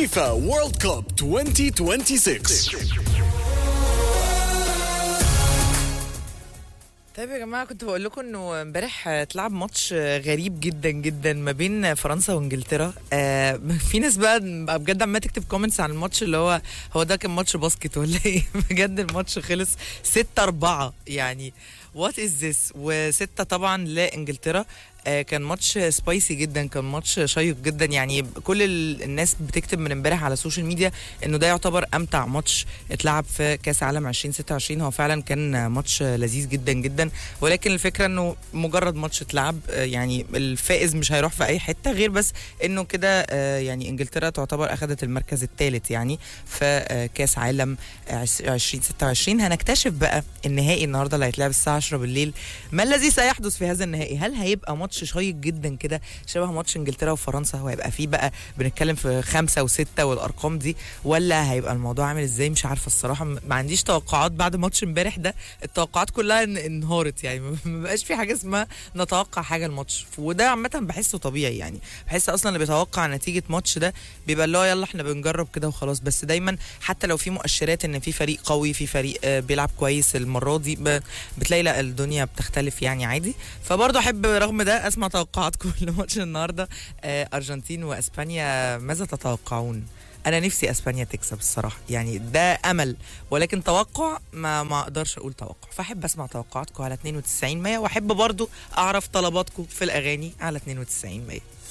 فيفا وورلد كوب 2026 طيب يا جماعه كنت بقول لكم انه امبارح اتلعب ماتش غريب جدا جدا ما بين فرنسا وانجلترا آه في ناس بقى بقى بجد عماله تكتب كومنتس عن الماتش اللي هو هو ده كان ماتش باسكت ولا ايه بجد الماتش خلص 6 4 يعني وات از ذس وستة طبعا لانجلترا آه كان ماتش سبايسي جدا كان ماتش شيق جدا يعني كل ال- الناس بتكتب من امبارح على السوشيال ميديا انه ده يعتبر امتع ماتش اتلعب في كاس عالم 2026 هو فعلا كان ماتش لذيذ جدا جدا ولكن الفكره انه مجرد ماتش اتلعب آه يعني الفائز مش هيروح في اي حته غير بس انه كده آه يعني انجلترا تعتبر اخذت المركز الثالث يعني في آه كاس عالم عش- 2026 هنكتشف بقى النهائي النهارده اللي هيتلعب الساعه 10 بالليل ما الذي سيحدث في هذا النهائي هل هيبقى ماتش شيق جدا كده شبه ماتش انجلترا وفرنسا وهيبقى فيه بقى بنتكلم في خمسة وستة والارقام دي ولا هيبقى الموضوع عامل ازاي مش عارفه الصراحه م- ما عنديش توقعات بعد ماتش امبارح ده التوقعات كلها ان- انهارت يعني ما ما بقاش في حاجه اسمها نتوقع حاجه الماتش وده عامه بحسه طبيعي يعني بحس اصلا اللي بيتوقع نتيجه ماتش ده بيبقى اللي هو يلا احنا بنجرب كده وخلاص بس دايما حتى لو في مؤشرات ان في فريق قوي في فريق آه، بيلعب كويس المره دي ب- بتلاقي لا الدنيا بتختلف يعني عادي فبرضه احب رغم ده اسمع توقعاتكم لماتش النهارده آه، ارجنتين واسبانيا ماذا تتوقعون انا نفسي اسبانيا تكسب الصراحه يعني ده امل ولكن توقع ما ما اقدرش اقول توقع فاحب اسمع توقعاتكم على 92 100 واحب برضو اعرف طلباتكم في الاغاني على 92 100